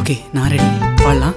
okay நான் ready பாடலாம்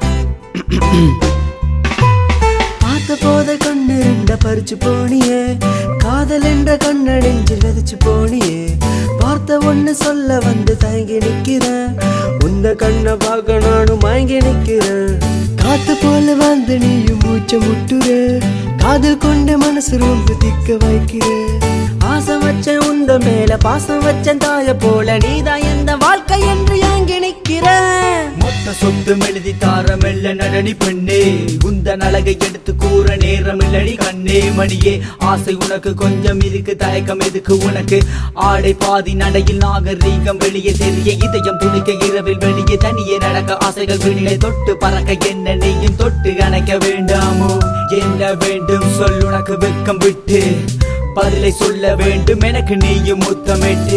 பார்த்த போத கண்ணு ரெண்ட பறிச்சு போனியே காதல் என்ற கண்ணடைஞ்சில் விதைச்சு போனியே பார்த்த ஒண்ணு சொல்ல வந்து தயங்கி நிக்கிறேன் உந்த கண்ணை பார்க்க நானும் மயங்கி நிக்கிறேன் காத்து போல வந்து நீயும் மூச்ச முட்டுற காதல் கொண்ட மனசு ரொம்ப திக்க வைக்கிற ஆசை வச்சேன் உந்த மேல பாசம் வச்சேன் தாய போல நீதான் எந்த வாழ்க்கை என்று ஏங்கி நிக்கிற மொத்த சொத்து எழுதி தார மெல்ல நடனி பெண்ணே உந்தன் அழகை எடுத்து கூற நேரம் இல்லடி கண்ணே மணியே ஆசை உனக்கு கொஞ்சம் இருக்கு தயக்கம் எதுக்கு உனக்கு ஆடை பாதி நடையில் நாகரீகம் வெளியே தெரிய இதயம் துணிக்க இரவில் வெளியே தனியே நடக்க ஆசைகள் விழியை தொட்டு பறக்க என்ன நீயும் தொட்டு அணைக்க வேண்டாமோ என்ன வேண்டும் சொல் உனக்கு வெக்கம் விட்டு பதிலை சொல்ல வேண்டும் எனக்கு நீயும் முத்தமிட்டு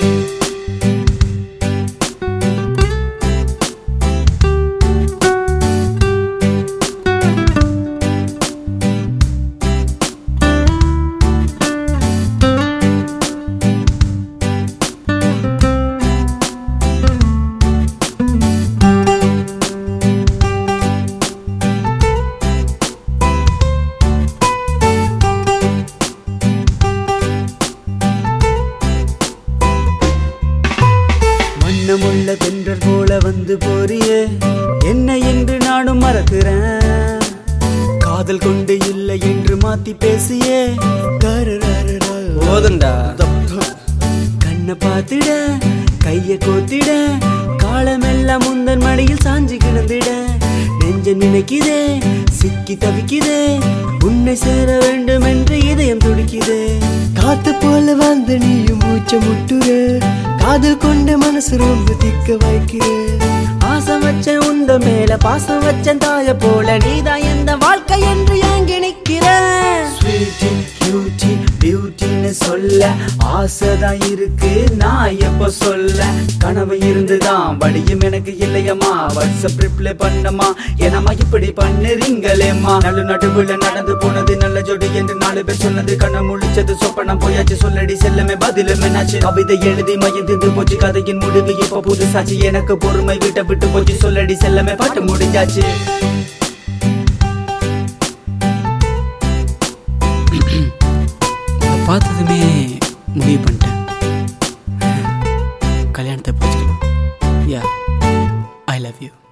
வண்ணமுள்ள தென்றல் போல வந்து போறியே என்ன என்று நானும் மறக்கிறேன் காதல் கொண்டு இல்லை என்று மாத்தி பேசியே போதுண்டா கண்ணை பார்த்திட கைய கோத்திட காலமெல்லாம் முந்தன் மடியில் சாஞ்சி கிடந்திட நெஞ்ச நினைக்குதே சிக்கி தவிக்குதே உன்னை சேர வேண்டும் என்று இதயம் துடிக்குதே காத்து போல வந்து நீயும் மூச்ச முட்டுற காதல் கொண்ட மனசு ரொம்ப திக்க வைக்கிற ஆசை வச்சேன் உந்த மேல பாசம் வச்சேன் தாய போல நீதான் எந்த வாழ்க்கை என்று ஏங்கி நிக்கிற ஸ்வீட்டி கியூட்டி பியூட்டின்னு சொல்ல ஆசைதான் இருக்கு நான் எப்ப சொல்ல கனவு இருந்துதான் வழியும் எனக்கு இல்லையம்மா வாட்ஸ்அப் ரிப்ளை பண்ணமா என்னம்மா இப்படி பண்ணுறீங்களேம்மா நடு நடுவுல நடந்து போனது நல்ல ஜோடி என்று நாலு பேர் சொன்னது கண்ணை முழிச்சது சொப்பனம் போயாச்சு சொல்லடி செல்லமே பதிலும் என்னாச்சு கவிதை எழுதி மயந்து போச்சு கதையின் முடிவு இப்ப புதுசாச்சு எனக்கு பொறுமை விட்ட விட்டு போச்சு சொல்லடி செல்லமே பாட்டு முடிஞ்சாச்சு உங்களை பார்த்ததுமே முடிவு பண்ணிட்டேன் கல்யாணத்தை பிடிச்சிக்கலாம் யா ஐ லவ் யூ